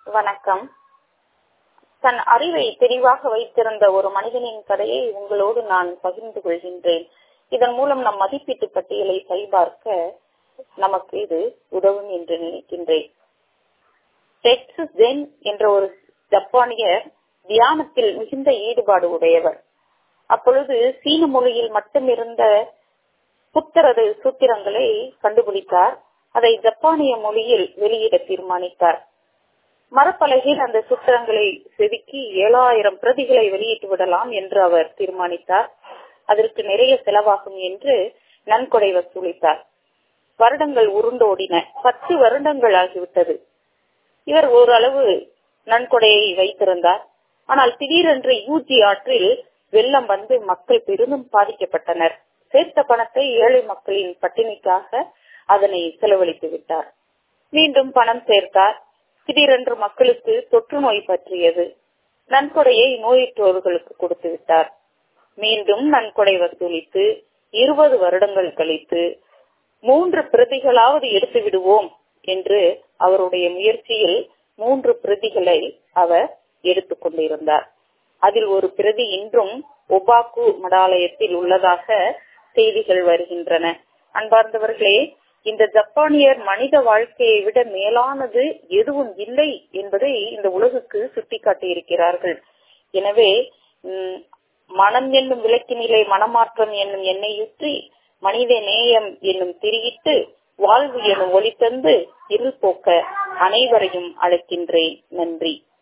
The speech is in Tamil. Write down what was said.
வணக்கம் தன் அறிவை தெளிவாக வைத்திருந்த ஒரு மனிதனின் கதையை உங்களோடு நான் பகிர்ந்து கொள்கின்றேன் இதன் மூலம் நம் மதிப்பீட்டு பட்டியலை சரிபார்க்க நமக்கு இது உதவும் என்று நினைக்கின்றேன் டெக்ஸ் ஜென் என்ற ஒரு ஜப்பானியர் தியானத்தில் மிகுந்த ஈடுபாடு உடையவர் அப்பொழுது சீன மொழியில் மட்டும் இருந்த புத்தரது சூத்திரங்களை கண்டுபிடித்தார் அதை ஜப்பானிய மொழியில் வெளியிட தீர்மானித்தார் மரப்பலகையில் அந்த சூத்திரங்களை செதுக்கி ஏழாயிரம் பிரதிகளை வெளியிட்டு விடலாம் என்று அவர் தீர்மானித்தார் அதற்கு நிறைய செலவாகும் என்று நன்கொடை வசூலித்தார் வருடங்கள் உருண்டோடின பத்து வருடங்கள் ஆகிவிட்டது இவர் ஓரளவு நன்கொடையை வைத்திருந்தார் ஆனால் திடீரென்று யூஜி ஆற்றில் வெள்ளம் வந்து மக்கள் பெரிதும் பாதிக்கப்பட்டனர் சேர்த்த பணத்தை ஏழை மக்களின் பட்டினிக்காக அதனை செலவழித்து விட்டார் மீண்டும் பணம் சேர்த்தார் திடீரென்று மக்களுக்கு தொற்று நோய் பற்றியது நன்கொடையை நோயுற்றோர்களுக்கு கொடுத்து விட்டார் மீண்டும் நன்கொடை வசூலித்து இருபது வருடங்கள் கழித்து மூன்று பிரதிகளாவது எடுத்து விடுவோம் என்று அவருடைய முயற்சியில் மூன்று பிரதிகளை அவர் எடுத்துக் கொண்டிருந்தார் அதில் ஒரு பிரதி இன்றும் ஒபாக்கு மடாலயத்தில் உள்ளதாக செய்திகள் வருகின்றன அன்பார்ந்தவர்களே இந்த ஜப்பானியர் மனித வாழ்க்கையை விட மேலானது எதுவும் இல்லை என்பதை இந்த உலகுக்கு சுட்டிக்காட்டி இருக்கிறார்கள் எனவே மனம் என்னும் விளக்கினிலே மனமாற்றம் என்னும் எண்ணெயுற்றி மனித நேயம் என்னும் திரியிட்டு வாழ்வு எனும் ஒளி தந்து இருள் போக்க அனைவரையும் அழைக்கின்றேன் நன்றி